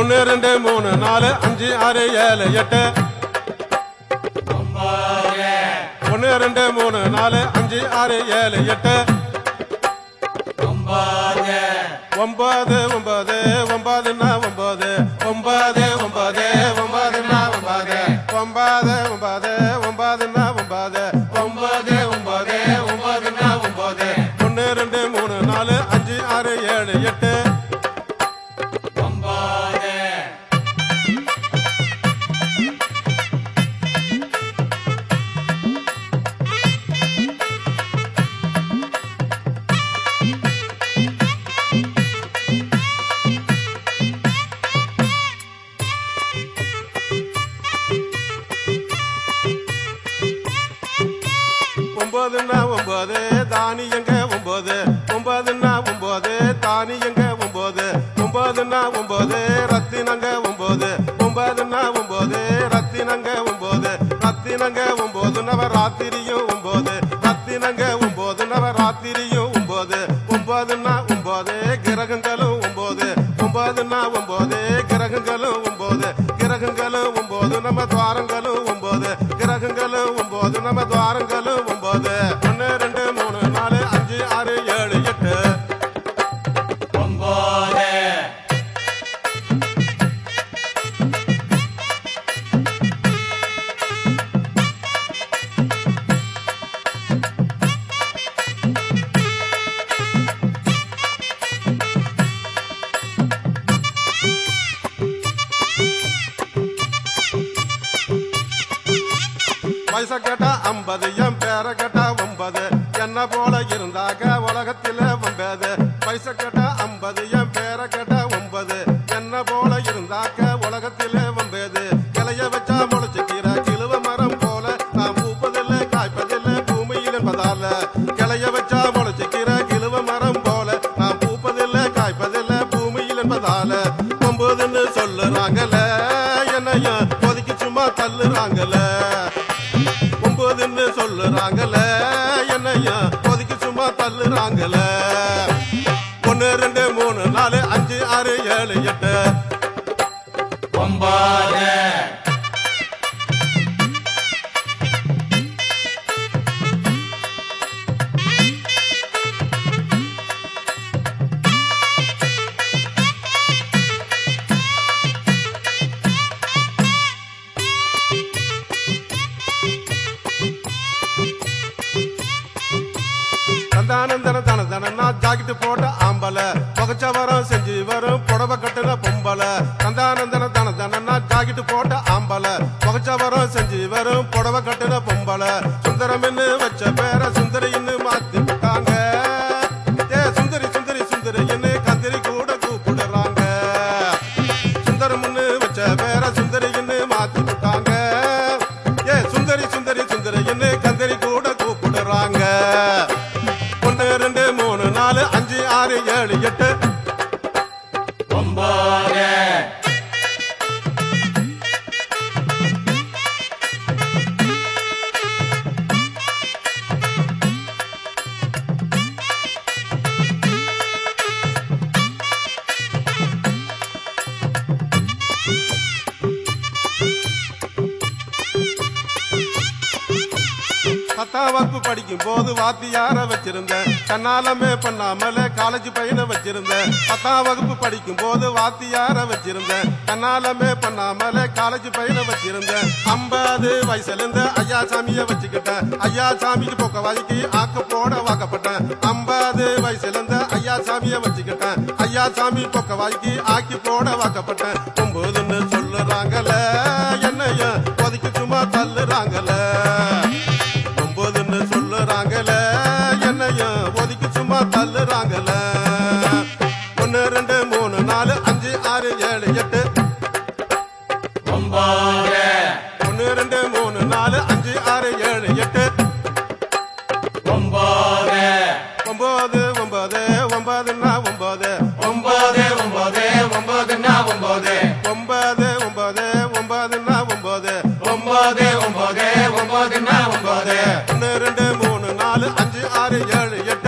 ஒன்னு ரெண்டு மூணு நாலு அஞ்சு ஆறு ஏழு எட்டு ஒன்னு ரெண்டு மூணு நாலு அஞ்சு ஆறு ஏழு எட்டு ஒன்பது ஒன்பது ஒன்பதுன்னா ஒன்பது ஒன்பது ஒன்பது ஒன்பதுன்னா ஒன்பது ஒன்பது ஒன்பது ஒன்பதுன்னா ஒன்பது ஒன்பது ஒன்பது ஒன்பதுன்னா ஒன்பது ஒன்னு ரெண்டு மூணு நாலு அஞ்சு ஆறு ஏழு எட்டு ஒன்பதுன்னா ஒன்பது தானி எங்க ஒன்பது ஒன்பதுன்னா ஒன்பது தானி எங்க ஒன்பது ஒன்பதுன்னா ஒன்பது ரத்தினங்க ஒன்பது ஒன்பதுன்னா ஒன்பது ரத்தினங்க ஒன்பது ரத்தினங்க ஒன்பது நவராத்திரியும் ஒன்பது ரத்தினங்க ஒன்பது நவராத்திரியும் ஒன்பது ஒன்பதுன்னா ஒன்பது கிரகங்களும் ஒன்பது ஒன்பதுன்னா ஒன்பது கிரகங்களும் ஒன்பது கிரகங்களும் ஒன்பது நம்ம துவாரங்களும் ஒன்பது கிரகங்களும் ஒன்பது நம்ம துவாரங்களும் ஒன்பது ஒன்னு ரெண்டு மூணு நாலு அஞ்சு ஆறு ஏழு எட்டு வயச கேட்டா ஐம்பது என் பேர கேட்டா ஒன்பது என்ன போல இருந்தாக உலகத்தில ஒன்பது வயச கேட்டா ஐம்பது என் பேர கேட்டா ஒன்பது என்ன போல இருந்தாக்க உலகத்தில ஒன்பது கிளைய வச்சா முளைச்சுக்கிற கிழுவ மரம் போல நான் பூப்பதில்லை காய்ப்பதில்லை பூமியில் என்பதால கிளைய வச்சா முளைச்சுக்கிற கிழுவ மரம் போல நான் பூப்பதில்லை காய்ப்பதில்லை பூமியில் என்பதால ஒன்பதுன்னு சொல்லுறாங்கல்ல என்னையும் ஒதுக்கி சும்மா தள்ளுறாங்கல்ல ஒன்பதுன்னு சொல்லுறாங்கல்ல என்னையா ஒதுக்கி சும்மா தள்ளுறாங்கல்ல ஒன்னு ரெண்டு மூணு நாலு அஞ்சு ஆறு ஏழு எட்டு தந்தானந்தன தன தனனா ஜாக்கெட் போட்ட ஆம்பல புகச்ச வரம் செஞ்சு வரும் புடவை கட்டுன பொம்பல தந்தானந்தன தன தனனா ஜாக்கெட் போட்ட ஆம்பல புகச்ச வரம் செஞ்சு வரும் புடவை கட்டுன பொம்பல சுந்தரம்னு வச்ச பேர சுந்தரின்னு மாத்தி விட்டாங்க ஏ சுந்தரி சுந்தரி சுந்தரி என்ன கந்திரி கூட கூப்பிடுறாங்க சுந்தரம்னு வச்ச பேர சுந்தரின்னு மாத்தி விட்டாங்க ஏ சுந்தரி சுந்தரி சுந்தரி என்ன கந்தரி கூட கூப்பிடுறாங்க ஒன்னு ரெண்டு மூணு நாலு அஞ்சு ஆறு ஏழு எட்டு பத்தாம் வகுப்பு படிக்கும் போது வாத்தியார வச்சிருந்தேன் தன்னாலமே பண்ணாமல காலேஜ் பையனை வச்சிருந்தேன் பத்தாம் வகுப்பு படிக்கும் போது வாத்தியார வச்சிருந்தேன் தன்னாலமே பண்ணாமல காலேஜ் பையனை வச்சிருந்தேன் ஐம்பது வயசுல இருந்து ஐயா சாமிய வச்சுக்கிட்டேன் ஐயா சாமிக்கு பொக்க வாய்க்கு ஆக்க போட வாக்கப்பட்டேன் ஐம்பது வயசுல இருந்து ஐயா சாமிய வச்சுக்கிட்டேன் ஐயா சாமி பொக்க வாய்க்கு ஆக்கி போட வாக்கப்பட்டேன் ஒன்பதுன்னு சொல்லுறாங்கல்ல என்னைய ஒதுக்கி சும்மா தள்ளுறாங்கல்ல ஒன்பதுன்னு சொல்லுறாங்கல்ல என்னையும் ஒதுக்கி சும்மா தள்ளுறாங்கல்ல ஒன்னு ரெண்டு மூணு நாலு அஞ்சு ஆறு ஏழு எட்டு ஒன்னு ரெண்டு மூணு நாலு அஞ்சு ஆறு ஏழு எட்டு ஒன்பது ஒன்பது ஒன்பதுன்னா ஒன்பது ஒன்பது ஒன்பது ஒன்பதுன்னா ஒன்பது ஒன்பது ஒன்பது ஒன்பதுன்னா ஒன்பது ஒன்பது ஒன்பது ஒன்பதுன்னா ஒன்பது ஒன்னு ரெண்டு மூணு நாலு அஞ்சு ஆறு ஏழு எட்டு